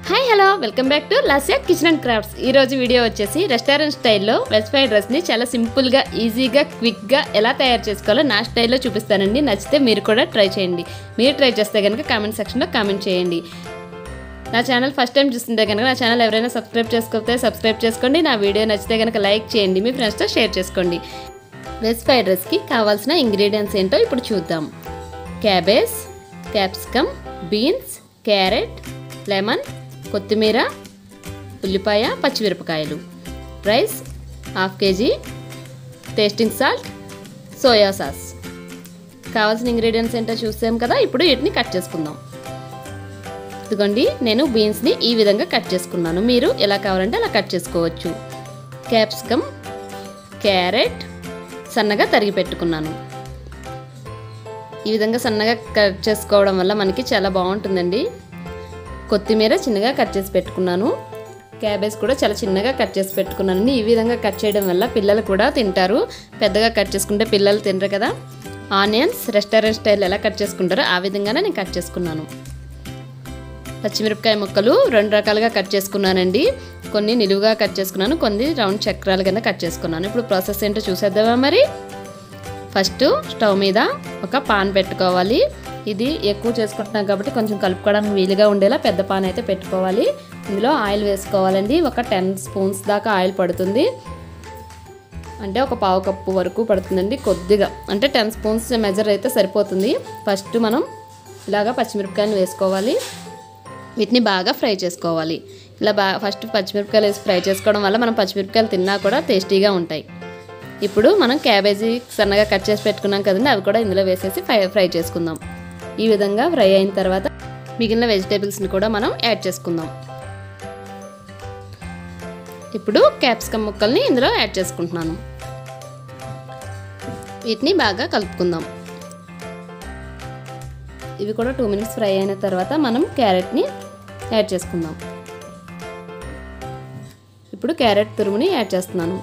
hi hello welcome back to Lasya kitchen and crafts ఈ రోజు video వచ్చేసి రెస్టారెంట్ స్టైల్లో వెజ్ ఫ్రైడ్ రైస్ని చాలా సింపుల్గా ఈజీగా క్విక్గా ఎలా తయారు చేసుకోవాలో నా స్టైల్లో చూపిస్తానండి నచ్చితే మీరు కూడా ట్రై చేయండి మీరు ట్రై చేస్తే కనుక కామెంట్ సెక్షన్లో కామెంట్ చేయండి నా ఛానల్ ఫస్ట్ టైం చూస్తుంటే కనుక నా ఛానల్ ఎవరైనా సబ్స్క్రైబ్ చేసుకోకపోతే సబ్స్క్రైబ్ చేసుకోండి నా వీడియో నచ్చితే కనుక లైక్ చేయండి మీ ఫ్రెండ్స్తో షేర్ చేసుకోండి వెజ్ ఫ్రైడ్ రైస్కి కావాల్సిన ఇంగ్రీడియంట్స్ ఏంటో ఇప్పుడు చూద్దాం cabbage capsicum beans carrot lemon కొత్తిమీర ఉల్లిపాయ పచ్చిమిరపకాయలు rice half KG tasting salt soya sauce కావాల్సిన ఇంగ్రీడియంట్స్ ఏంటో చూసాం కదా ఇప్పుడు వీటిని కట్ చేసుకుందాం ఇదిగోండి నేను బీన్స్ని ఈ విధంగా కట్ చేసుకున్నాను మీరు ఎలా కావాలంటే అలా కట్ చేసుకోవచ్చు క్యాప్సికమ్ క్యారెట్ సన్నగా తరిగి పెట్టుకున్నాను ఈ విధంగా సన్నగా కట్ చేసుకోవడం వల్ల మనకి చాలా బాగుంటుందండి కొత్తిమీర చిన్నగా కట్ చేసి పెట్టుకున్నాను క్యాబేజ్ కూడా చాలా చిన్నగా కట్ చేసి పెట్టుకున్నానండి ఈ విధంగా కట్ చేయడం వల్ల పిల్లలు కూడా తింటారు పెద్దగా కట్ చేసుకుంటే పిల్లలు తినరు కదా ఆనియన్స్ రెస్టారెంట్ స్టైల్ ఎలా కట్ చేసుకుంటారో ఆ విధంగానే నేను కట్ చేసుకున్నాను పచ్చిమిరపకాయ ముక్కలు రెండు రకాలుగా కట్ చేసుకున్నానండి కొన్ని నిలువుగా కట్ చేసుకున్నాను కొన్ని రౌండ్ చక్రాల కింద కట్ చేసుకున్నాను ఇప్పుడు ప్రాసెస్ ఏంటో చూసేద్దామా మరి ఫస్ట్ స్టవ్ మీద ఒక పాన్ పెట్టుకోవాలి ఇది ఎక్కువ చేసుకుంటున్నాం కాబట్టి కొంచెం కలుపుకోవడానికి వీలుగా ఉండేలా పెద్ద పాన్ అయితే పెట్టుకోవాలి ఇందులో ఆయిల్ వేసుకోవాలండి ఒక టెన్ స్పూన్స్ దాకా ఆయిల్ పడుతుంది అంటే ఒక పావు కప్పు వరకు పడుతుందండి కొద్దిగా అంటే టెన్ స్పూన్స్ మెజర్ అయితే సరిపోతుంది ఫస్ట్ మనం ఇలాగా పచ్చిమిరపకాయలు వేసుకోవాలి వీటిని బాగా ఫ్రై చేసుకోవాలి ఇలా బాగా ఫస్ట్ పచ్చిమిరపకాయలు వేసి ఫ్రై చేసుకోవడం వల్ల మనం పచ్చిమిరపకాయలు తిన్నా కూడా టేస్టీగా ఉంటాయి ఇప్పుడు మనం క్యాబేజీ సన్నగా కట్ చేసి పెట్టుకున్నాం కదండి అవి కూడా ఇందులో వేసేసి ఫ్రై ఫ్రై చేసుకుందాం ఈ విధంగా ఫ్రై అయిన తర్వాత మిగిలిన వెజిటేబుల్స్ని కూడా మనం యాడ్ చేసుకుందాం ఇప్పుడు క్యాప్సికమ్ ముక్కల్ని ఇందులో యాడ్ చేసుకుంటున్నాను వీటిని బాగా కలుపుకుందాం ఇవి కూడా టూ మినిట్స్ ఫ్రై అయిన తర్వాత మనం క్యారెట్ని యాడ్ చేసుకుందాం ఇప్పుడు క్యారెట్ తురుముని యాడ్ చేస్తున్నాను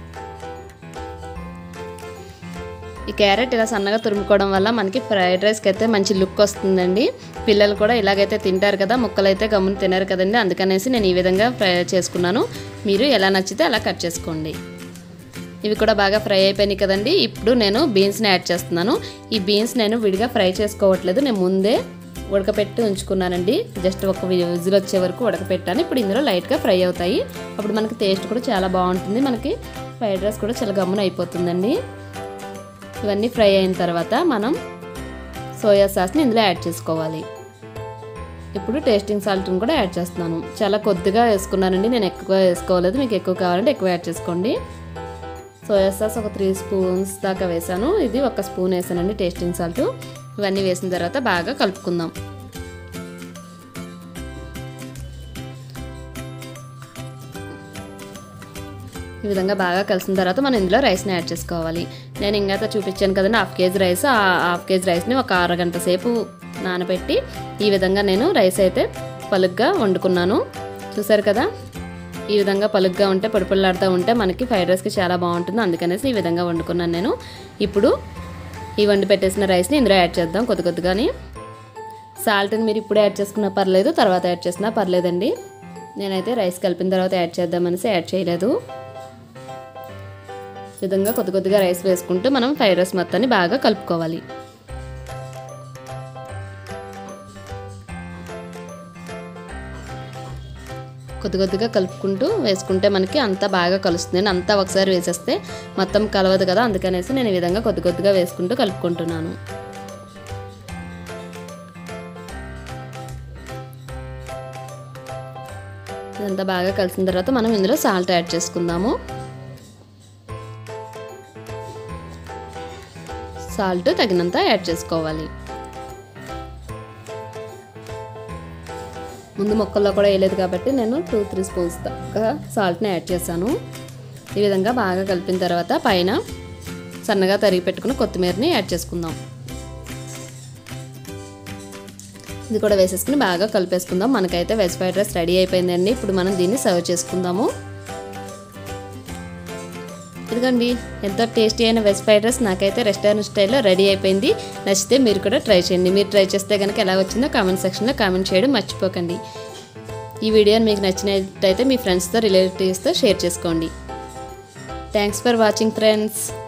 ఈ క్యారెట్ ఇలా సన్నగా తురుముకోవడం వల్ల మనకి ఫ్రైడ్ రైస్కి అయితే మంచి లుక్ వస్తుందండి పిల్లలు కూడా ఇలాగైతే తింటారు కదా ముక్కలు అయితే గమ్మున తినరు కదండి అందుకనేసి నేను ఈ విధంగా ఫ్రై చేసుకున్నాను మీరు ఎలా నచ్చితే అలా కట్ చేసుకోండి ఇవి కూడా బాగా ఫ్రై అయిపోయినాయి కదండి ఇప్పుడు నేను బీన్స్ని యాడ్ చేస్తున్నాను ఈ బీన్స్ నేను విడిగా ఫ్రై చేసుకోవట్లేదు నేను ముందే ఉడకపెట్టి ఉంచుకున్నానండి జస్ట్ ఒక విజిల్ వచ్చే వరకు ఉడకపెట్టాను ఇప్పుడు ఇందులో లైట్గా ఫ్రై అవుతాయి అప్పుడు మనకి టేస్ట్ కూడా చాలా బాగుంటుంది మనకి ఫ్రైడ్ రైస్ కూడా చాలా గమ్మున అయిపోతుందండి ఇవన్నీ ఫ్రై అయిన తర్వాత మనం సోయా సాస్ని ఇందులో యాడ్ చేసుకోవాలి ఇప్పుడు టేస్టింగ్ సాల్ట్ని కూడా యాడ్ చేస్తున్నాను చాలా కొద్దిగా వేసుకున్నానండి నేను ఎక్కువ వేసుకోలేదు మీకు ఎక్కువ కావాలంటే ఎక్కువ యాడ్ చేసుకోండి సోయా సాస్ ఒక త్రీ స్పూన్స్ దాకా వేసాను ఇది ఒక స్పూన్ వేసానండి టేస్టింగ్ సాల్ట్ ఇవన్నీ వేసిన తర్వాత బాగా కలుపుకుందాం ఈ విధంగా బాగా కలిసిన తర్వాత మనం ఇందులో రైస్ని యాడ్ చేసుకోవాలి నేను ఇంకైతే చూపించాను కదండి హాఫ్ కేజీ రైస్ ఆ హాఫ్ కేజీ రైస్ని ఒక అరగంట సేపు నానబెట్టి ఈ విధంగా నేను రైస్ అయితే పలుగ్గా వండుకున్నాను చూసారు కదా ఈ విధంగా పలుగ్గా ఉంటే పొడిపొల్లాడుతూ ఉంటే మనకి ఫ్రైడ్ రైస్కి చాలా బాగుంటుంది అందుకనేసి ఈ విధంగా వండుకున్నాను నేను ఇప్పుడు ఈ వండి పెట్టేసిన రైస్ని ఇందులో యాడ్ చేద్దాం కొద్ది కొద్దిగాని సాల్ట్ని మీరు ఇప్పుడు యాడ్ చేసుకున్నా పర్లేదు తర్వాత యాడ్ చేసినా పర్లేదండి నేనైతే రైస్ కలిపిన తర్వాత యాడ్ చేద్దామనేసి యాడ్ చేయలేదు ఈ విధంగా కొద్ది కొద్దిగా రైస్ వేసుకుంటూ మనం ఫ్రైడ్ రైస్ మొత్తాన్ని బాగా కలుపుకోవాలి కొద్ది కొద్దిగా కలుపుకుంటూ వేసుకుంటే మనకి అంతా బాగా కలుస్తుంది అంతా ఒకసారి వేసేస్తే మొత్తం కలవదు కదా అందుకనేసి నేను ఈ విధంగా కొద్ది కొద్దిగా వేసుకుంటూ కలుపుకుంటున్నాను ఇదంతా బాగా కలిసిన తర్వాత మనం ఇందులో సాల్ట్ యాడ్ చేసుకుందాము సాల్ట్ తగినంత యాడ్ చేసుకోవాలి ముందు మొక్కల్లో కూడా వేయలేదు కాబట్టి నేను టూ త్రీ స్పూన్స్ దాకా సాల్ట్ని యాడ్ చేశాను ఈ విధంగా బాగా కలిపిన తర్వాత పైన సన్నగా తరిగి పెట్టుకున్న కొత్తిమీరని యాడ్ చేసుకుందాం ఇది కూడా వేసేసుకుని బాగా కలిపేసుకుందాం మనకైతే వెజ్ ఫ్రైడ్ రైస్ రెడీ అయిపోయిందండి ఇప్పుడు మనం దీన్ని సర్వ్ చేసుకుందాము ఇదిగోండి ఎంతో టేస్టీ అయిన వెజ్ ఫ్రైడ్ రైస్ నాకైతే రెస్టారెంట్ స్టైల్లో రెడీ అయిపోయింది నచ్చితే మీరు కూడా ట్రై చేయండి మీరు ట్రై చేస్తే కనుక ఎలా వచ్చిందో కామెంట్ సెక్షన్లో కామెంట్ చేయడం మర్చిపోకండి ఈ వీడియో మీకు నచ్చినట్టయితే మీ ఫ్రెండ్స్తో రిలేటివ్స్తో షేర్ చేసుకోండి థ్యాంక్స్ ఫర్ వాచింగ్ ఫ్రెండ్స్